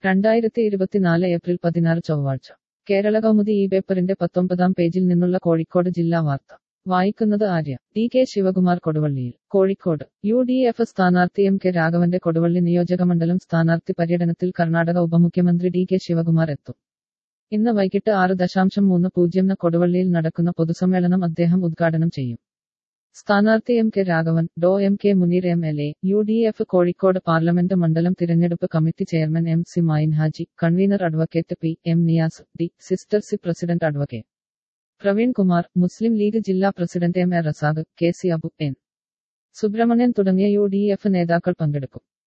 രണ്ടായിരത്തി ഇരുപത്തിനാല് ഏപ്രിൽ പതിനാറ് ചൊവ്വാഴ്ച കേരള കൗമുദി ഈ പേപ്പറിന്റെ പത്തൊമ്പതാം പേജിൽ നിന്നുള്ള കോഴിക്കോട് ജില്ലാ വാർത്ത വായിക്കുന്നത് ആര്യ ടി കെ ശിവകുമാർ കൊടുവള്ളിയിൽ കോഴിക്കോട് യു ഡി എഫ് സ്ഥാനാർത്ഥി എം കെ രാഘവന്റെ കൊടുവള്ളി നിയോജകമണ്ഡലം സ്ഥാനാർത്ഥി പര്യടനത്തിൽ കർണാടക ഉപമുഖ്യമന്ത്രി ഡി കെ ശിവകുമാർ എത്തും ഇന്ന് വൈകിട്ട് ആറ് ദശാംശം മൂന്ന് പൂജ്യം ന് കൊടുവള്ളിയിൽ നടക്കുന്ന പൊതുസമ്മേളനം അദ്ദേഹം ഉദ്ഘാടനം ചെയ്യും സ്ഥാനാർത്ഥി M K Raghavan Dr M K Muneer M L A U D F Kozhikode parliament മണ്ഡലം തിരഞ്ഞെടുപ്പ് committee chairman M C Mayin Haji convener advocate P M Niyas D സിസ്റ്റർ C president advocate Praveen Kumar Muslim League ജില്ലാ president M A Razak K C Abu N Subramanian തുടങ്ങിയ യു ഡി എഫ് നേതാക്കൾ പങ്കെടുക്കും